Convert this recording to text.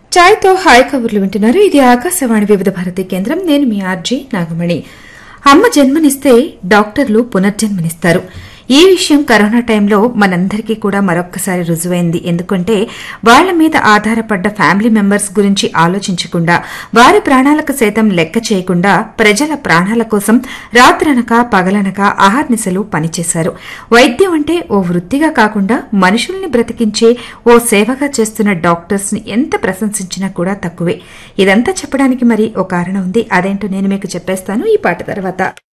ఛాయ్తో hi కబుర్లు వింటున్నారు ఇది ఆకాశవాణి వివిధ భారతి కేంద్రం నేను మీ ఆర్జీ నాగమణి అమ్మ జన్మనిస్తే డాక్టర్లు పునర్జన్మనిస్తారు ఈ విషయం కరోనా టైంలో మనందరికీ కూడా మరొక్కసారి రుజువైంది ఎందుకంటే వాళ్ల మీద ఆధారపడ్డ ఫ్యామిలీ మెంబర్స్ గురించి ఆలోచించకుండా వారి ప్రాణాలకు సైతం లెక్క చేయకుండా ప్రజల ప్రాణాల కోసం రాత్రనక పగలనక ఆహార్నిశలు పనిచేశారు వైద్యం అంటే ఓ వృత్తిగా కాకుండా మనుషుల్ని బ్రతికించే ఓ సేవగా చేస్తున్న డాక్టర్స్ ని ఎంత ప్రశంసించినా కూడా తక్కువే ఇదంతా చెప్పడానికి మరి ఓ కారణం ఉంది అదేంటో నేను మీకు చెప్పేస్తాను ఈ పాట తర్వాత